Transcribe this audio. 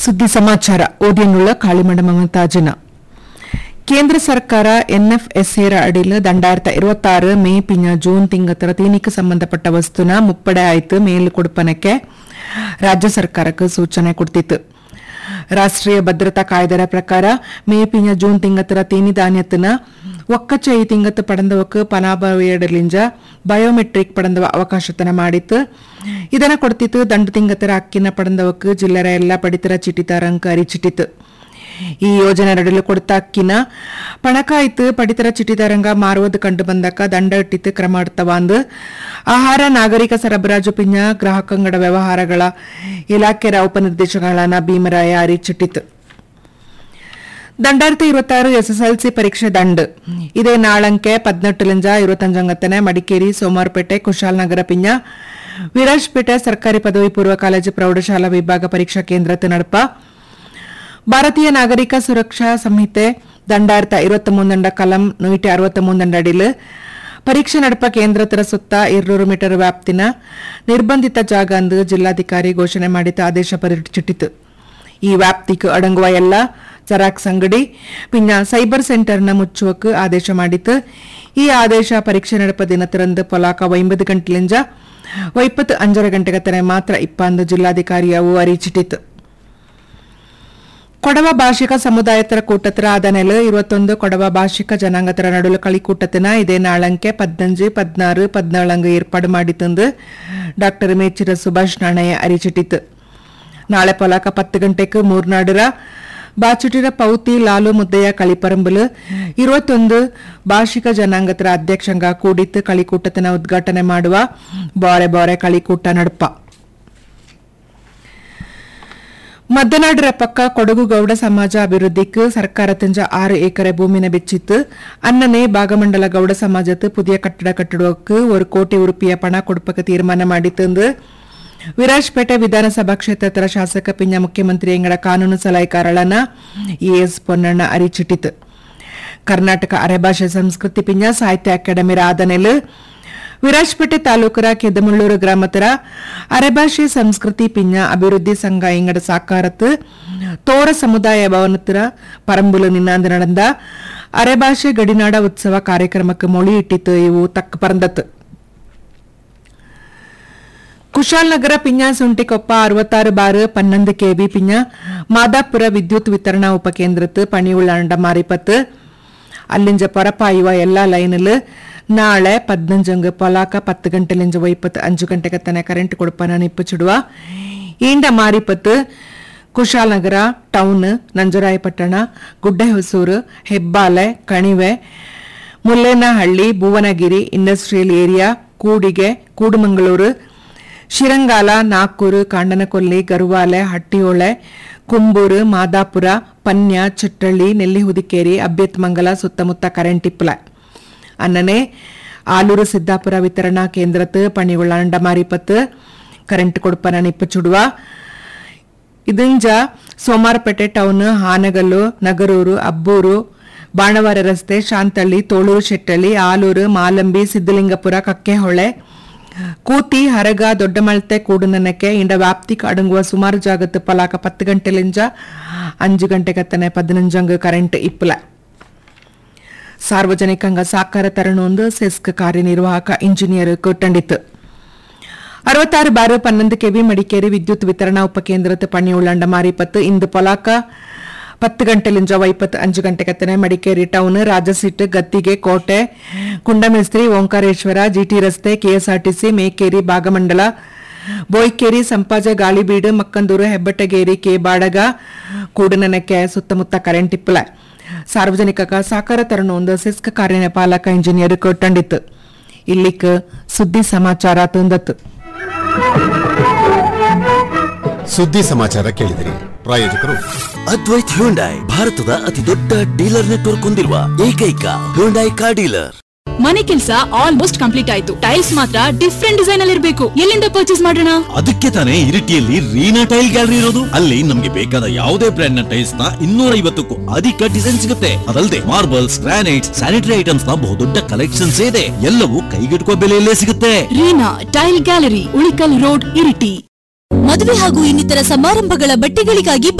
ಸುದ್ದಿ ಸಮಾಚಾರ ಓದಿಯನ್ನುಳ್ಳ ಕಾಳಿಮಂಡ ಮಮತಾಜನ ಕೇಂದ್ರ ಸರ್ಕಾರ ಎನ್ಎಫ್ಎಸ್ಎರ ಅಡಿಲ್ ದಂಡಾಯಿರತ್ತ ഇരുപത്താറ് മെയ് പിഞ്ഞ ജൂൺ തിങ്കത്തറ തീനിക്ക് ಸಂಬಂಧಪಟ್ಟ ವಸ್ತುನ ಮುಪ್ಪಡೆ ಆಯ್ತು ಮೇಲ್ ಕೊಡುಪನಕ್ಕೆ ರಾಜ್ಯ ಸರ್ಕಾರಕ್ಕೆ ಸೂಚನೆ ಕೊಡ್ತಿತ್ತು ರಾಷ್ಟ್ರೀಯ ಭದ್ರತಾ ಕಾಯ್ದೆರ ಪ್ರಕಾರ ಮೇ ಪಿഞ്ഞ ಜೂನ್ ತಿಂಗತ್ತರ ತೀನಿ ಧಾನ್ಯத்திನ ಒಕ್ಕಚ್ಚ ಈ ತಿಂಗತ್ತು ಪಡೆದವಕ್ಕೆ ಪಲಾಭವಿಯಡಲಿಂಜ ಬಯೋಮೆಟ್ರಿಕ್ ಪಡೆದವ ಅವಕಾಶತನ ಮಾಡಿತ್ತು ಇದನ್ನ ಕೊಡ್ತಿತ್ತು ದಂಡು ತಿಂಗತ್ತರ ಅಕ್ಕಿನ ಪಡೆದವಕ್ಕೆ ಜಿಲ್ಲೆರ ಎಲ್ಲ ಪಡಿತರ ಚಿಟಿತಾರಂಕ ಅರಿಚಿಟ್ಟಿತ್ತು ಈ ಯೋಜನೆ ನಡಲು ಕೊಡ್ತ ಅಕ್ಕಿನ ಪಣಕಾಯ್ತು ಪಡಿತರ ಚಿಟಿದಾರಂಗ ಮಾರುವುದು ಕಂಡು ಬಂದಕ್ಕ ದಂಡ ಇಟ್ಟಿತ್ತು ಕ್ರಮ ಇಡ್ತವ ಅಂದು ಆಹಾರ ನಾಗರಿಕ ಸರಬರಾಜು ಪಿಂಜ ಗ್ರಾಹಕಂಗಡ ವ್ಯವಹಾರಗಳ ಇಲಾಖೆರ ಉಪನಿರ್ದೇಶಕಗಳನ್ನ ಭೀಮರಾಯ ಅರಿಚಿಟ್ಟಿತ್ತು രണ്ടായിരത്തി ഇരുപത്തി ആറ് എസ് എസ് എൽ സി പരീക്ഷ ദണ്ട് ഇതേ നാളಂಕೆ പതിനെട്ടിലഞ്ച ഇരുപത്തഞ്ചಂಗತ್ತನೆ ಮಡಿಕೇರಿ ಸೋಮಾರ್ಪೇಟೆ ಕುಶಾಲನಗರ ಪಿಂಜ ವಿರಾಜ್ಪೇಟೆ ಸರ್ಕಾರಿ ಪದವಿ ಪೂರ್ವ ಕಾಲೇಜು ಪ್ರೌಢಶಾಲಾ ವಿಭಾಗ ಪರೀಕ್ಷಾ ಕೇಂದ್ರത്തിൽ നടപ്പ ಭಾರತೀಯ ನಾಗರಿಕ ಸುರಕ್ಷಾ ಸಂಹಿತೆ ದಂಡಾಯಿರತ್ತ ഇരുപത്തി മൂന്നണ്ട കലം നൂറ്റി അറുപത്തി മൂന്നണ്ട അടിയിൽ ಪರೀಕ್ಷೆ ನಡಪ ಕೇಂದ್ರತರ ಸುತ್ತ ഇരുന്നൂറ് ಮೀಟರ್ ವ್ಯಾಪ್ತಿನ ನಿರ್ಬಂಧಿತ ಜಾಗ ಎಂದು ಜಿಲ್ಲಾಧಿಕಾರಿ ಘೋಷಣೆ ಮಾಡಿದ ಆದೇಶ ಹೊರಡಿಸಿಟ್ಟಿತು ಈ ವ್ಯಾಪ್ತಿಗೆ ಅಡಂಗುವ ಎಲ್ಲ ಜೆರಾಕ್ಸ್ ಅಂಗಡಿ ಪಿನ್ನ ಸೈಬರ್ ಸೆಂಟರ್ನ ಮುಚ್ಚುವಕ್ಕೆ ಆದೇಶ ಮಾಡಿತ್ತು ಈ ಆದೇಶ ಪರೀಕ್ಷೆ ನಡಪ ದಿನತರಂದು ಪೊಲಾಕ ಒಂಬತ್ತು ಗಂಟೆಲಿಂದ ಒಪ್ಪತ್ತು ಅಂಜರ ಗಂಟೆಗೆ ತನ ಮಾತ್ರ ಇಪ್ಪಂದು ಜಿಲ್ಲಾಧಿಕಾರಿಯವು ಅರಿಚಿಟ್ಟಿತು ಕೊಡವ ಭಾಷಿಕ ಸಮುದಾಯತರ ಕೂಟತ್ರ ಆದ ನೆಲೆ ഇരുപത്തൊന്ന് ಕೊಡವ ಭಾಷಿಕ ಜನಾಂಗತರ ನಡುಲು കളിക്കൂട്ടത്തിന് ഇതേ നാളಂಕೆ പതിനഞ്ച് പതിനാറ് പതിനാളങ്ക് ഏർപ്പാട് ಮಾಡಿತಂದು ಡಾಕ್ಟರ್ ಮೇಚಿರ ಸುಭಾಷ್ ನಾಣಯ್ಯ ಅರಿಚಿಟ್ಟಿತು ನಾಳೆ ಪೊಲಾಕ ಪತ್ತು ಗಂಟೆಗೆ ಮೂರ್ನಾಡಿರ ಬಾಚುಟಿರ ಪೌತಿ ಲಾಲು ಮುದ್ದಯ್ಯ ಕಳಿಪರಂಬಲು ഇരുപത്തൊന്ന് ಭಾಷಿಕ ಜನಾಂಗತರ ಅಧ್ಯಕ್ಷಂಗ ಕೂಡಿತ್ತು കളിക്കൂട്ടത്തിന് ಉದ್ಘಾಟನೆ ಮಾಡುವ ಬಾರೆ ಬಾರೆ കളിക്കൂಟ ನಡಪ ಮದ್ದನಾಡಿರ ಪಕ್ಕ ಕೊಡಗು ಗೌಡ ಸಮಾಜ ಅಭಿವೃದ್ಧಿக்கு ಸರ್ಕಾರದಿಂದ ಆರು ಏಕರೆ ಭೂಮಿನ ಬೆಚ್ಚಿತ್ತು ಅನ್ನನೆ ಭಾಗಮಂಡಲ ಗೌಡ ಸಮಾಜத்து புதிய கட்டட கட்டுவதற்கு ஒரு கோಟಿ ಉರುಪಿಯ ಪಣ ಕೊಡುಪಕ್ಕೆ ತೀರ್ಮಾನ ಮಾಡಿತ್ತಂದು ವಿರಾಜ್ಪೇಟೆ ವಿಧಾನಸಭಾ ಕ್ಷೇತ್ರದ ಶಾಸಕ ಪಿಂಜ ಮುಖ್ಯಮಂತ್ರಿ ಎಂಗಡ ಕಾನೂನು ಸಲಹೆಗಾರಳನ್ನ ಇಎಸ್ ಪೊನ್ನಣ್ಣ ಅರಿಚಿಟ್ಟಿತು ಕರ್ನಾಟಕ ಅರೆಭಾಷೆ ಸಂಸ್ಕೃತಿ ಪಿಂಜ ಸಾಹಿತ್ಯ ಅಕಾಡೆಮಿ ಆದನೆಲು ವಿರಾಜ್ಪೇಟೆ ತಾಲೂಕರ ಕೆದಮುಳ್ಳೂರು ಗ್ರಾಮತರ ಅರೆಭಾಷೆ ಸಂಸ್ಕೃತಿ ಪಿಂಜ ಅಭಿವೃದ್ಧಿ ಸಂಘ ಎಂಗಡ ಸಾಕಾರತ್ತು ತೋರ ಸಮುದಾಯ ಭವನತರ ಪರಂಬುಲು ನಿನ್ನಾಂದು நடந்த ಅರೆಭಾಷೆ ಗಡಿನಾಡ ಉತ್ಸವ ಕಾರ್ಯಕ್ರಮಕ್ಕೆ ಮೊಳಿ ಇಟ್ಟಿತ್ತು ಇವು ತಕ್ಕ ಪರಂದತ್ತು ಕುಶಾಲನಗರ ಪಿಂಜ ಸುಂಟಿಕೊಪ್ಪ ಅರವತ್ತಾರು ಬಾರು ಪನ್ನೊಂದು ಕೆವಿ ಪಿಂಜ ಮಾದಾಪುರ ವಿದ್ಯುತ್ ವಿತರಣಾ ಉಪಕೇಂದ್ರತ್ತು ಪಣಿಯುಳ್ಳಂಡ ಮಾರಿಪತ್ತು ಅಲ್ಲಿಂಜ ಪೊರಪಾಯುವ ಎಲ್ಲಾ ಲೈನಲ್ ನಾಳೆ ಪದ್ನಂಜಂಗ್ ಪೊಲಾಕ ಪತ್ತು ಗಂಟೆಲಿಂಜ ಒಯ್ಪತ್ತು ಅಂಜು ಗಂಟೆಗೆ ತನ ಕರೆಂಟ್ ಕೊಡುಪನ ನಿಪ್ಪುಚಿಡುವ ಈಂಡ ಮಾರಿಪತ್ತು Kushalnagar town Nanjarayapattana Guddehosur Hebbale Kanive Mullenahalli Bhuvanagiri industrial area Kudige Kudumangaluru Shirangala Nagkur Kandanakolli Garvale Hattihole Kumbur Madapura Panya Chettalli Nellihudikeri Abhyathmangala ಸುತ್ತಮುತ್ತ ಕರೆಂಟ್ ಇಪ್ಪಲ ಅನ್ನನೆ ಆಲೂರು ಸಿದ್ದಾಪುರ ವಿತರಣಾ ಕೇಂದ್ರത്ത് പണിയുള്ള അണ്ടമാരിപ്പത്ത് കറന്റ് കൊടുപ്പന നിപ്പച്ചുടുവ ഇതിഞ്ച ಸೋಮಾರಪೇಟೆ ಟೌನ್ ಹಾನಗಲ್ಲು ನಗರೂರು ಅಬ್ಬೂರು ಬಾಣವಾರ ರಸ್ತೆ ಶಾಂತಳ್ಳಿ ತೋಳೂರು ಶೆಟ್ಟಳ್ಳಿ ಆಲೂರು ಮಾಲಂಬಿ ಸಿದ್ದಲಿಂಗಪುರ ಕಕ್ಕೆಹೊಳೆ ಕೂತಿ ಹರಗ ದೊಡ್ಡಮಳತೆ ಕೂಡುನನಕ್ಕೆ ಇಂಡ ವ್ಯಾಪ್ತಿಗೆ ಅಡಂಗುವ ಸುಮಾರು ಜಾಗತ್ತು ಪಲಾಕ ಪತ್ತು ಗಂಟೆಲಿಂಜ ಅಂಜು ಗಂಟೆಗತ್ತನೆ ಪದಿನಂಜಂಗ ಕರೆಂಟ್ ಇಪ್ಪಲ ಸಾರ್ವಜನಿಕಂಗ ಸಾಕಾರ ತರಣೊಂದು ಸೆಸ್ಕ್ ಕಾರ್ಯನಿರ್ವಾಹಕ ಇಂಜಿನಿಯರ್ ಕೊಟ್ಟಂಡಿತ್ತು ಅರವತ್ತಾರು ಬಾರು ಪನ್ನೊಂದು ಕೆವಿ ಮಡಿಕೇರಿ ವಿದ್ಯುತ್ ವಿತರಣಾ ಉಪಕೇಂದ್ರത്ത് പണിയുള്ളണ്ട മാറിപ്പത്ത് ಇಂದು ಪೊಲಾಕ പത്ത് ಗಂಟೆಲಿಂಜ ವೈಪತ್ತು ಅಂಜು ಗಂಟೆಗತ್ತನೆ ಮಡಿಕೇರಿ ಟೌನ್ ರಾಜಸಿಟ್ ಗತ್ತಿಗೆ ಕೋಟೆ ಕುಂಡಮಿಸ್ತ್ರಿ ಓಂಕಾರೇಶ್ವರ ಜಿಟಿ ರಸ್ತೆ ಕೆಎಸ್ಆರ್ಟಿಸಿ ಮೇಕೇರಿ ಭಾಗಮಂಡಲ ಬೋಯ್ಕೇರಿ ಸಂಪಾಜ ಗಾಳಿಬೀಡು ಮಕ್ಕಂದೂರು ಹೆಬ್ಬಟ್ಟಗೇರಿ ಕೆ ಬಾಡಗ ಕೂಡನನಕ್ಕೆ ಸುತ್ತಮುತ್ತ ಕರೆಂಟ್ ಇಪ್ಪಲ ಸಾರ್ವಜನಿಕ ಸಾಕಾರ ತರಣೊಂದು ಸಿಸ್ಕ್ ಕಾರ್ಯಪಾಲಕ ಇಂಜಿನಿಯರ್ ಕೊಟ್ಟಂಡಿತ್ತು ಇಲ್ಲಿಕ್ ಸುದ್ದಿ ಸಮಾಚಾರ ತಂದತ್ತು ಸುದ್ದಿ ಸಮಾಚಾರ ಕೇಳಿದಿರಿ ಪ್ರಾಯೋಜಕರು ಅದ್ವೈತ್ ಹ್ಯುಂಡಾಯ್ ಭಾರತದ ಅತಿ ದೊಡ್ಡ ಡೀಲರ್ ನೆಟ್ವರ್ಕ್ ಹೊಂದಿರುವ ಏಕೈಕ ಹ್ಯುಂಡಾಯ್ ಕಾರ್ ಡೀಲರ್ ಮನೆ ಕೆಲಸ ಆಲ್ಮೋಸ್ಟ್ ಕಂಪ್ಲೀಟ್ ಆಯ್ತು ಟೈಲ್ಸ್ ಮಾತ್ರ ಡಿಫ್ರೆಂಟ್ ಡಿಸೈನ್ ಅಲ್ಲಿ ಇರಬೇಕು ಎಲ್ಲಿಂದ ಪರ್ಚೇಸ್ ಮಾಡೋಣ ಅದಕ್ಕೆ ತಾನೇ ಇರಿಟಿಯಲ್ಲಿ ರೀನಾ ಟೈಲ್ ಗ್ಯಾಲರಿ ಇರೋದು ಅಲ್ಲಿ ನಮ್ಗೆ ಬೇಕಾದ ಯಾವುದೇ ಬ್ರ್ಯಾಂಡ್ ನ ಟೈಲ್ಸ್ ನ ಇನ್ನೂರ ಐವತ್ತಕ್ಕೂ ಅಧಿಕ ಡಿಸೈನ್ ಸಿಗುತ್ತೆ ಅದಲ್ಲದೆ ಮಾರ್ಬಲ್ಸ್ ಗ್ರಾನೈಟ್ಸ್ ಸ್ಯಾನಿಟರಿ ಐಟಮ್ಸ್ ನ ಬಹುದೊಡ್ಡ ಕಲೆಕ್ಷನ್ಸ್ ಇದೆ ಎಲ್ಲವೂ ಕೈಗೆಟುಕುವ ಬೆಲೆಯಲ್ಲೇ ಸಿಗುತ್ತೆ Reena tile gallery Ulikal road Iritty ಮದುವೆ ಹಾಗೂ ಇನ್ನಿತರ ಸಮಾರಂಭಗಳ ಬಟ್ಟೆಗಳಿಗಾಗಿ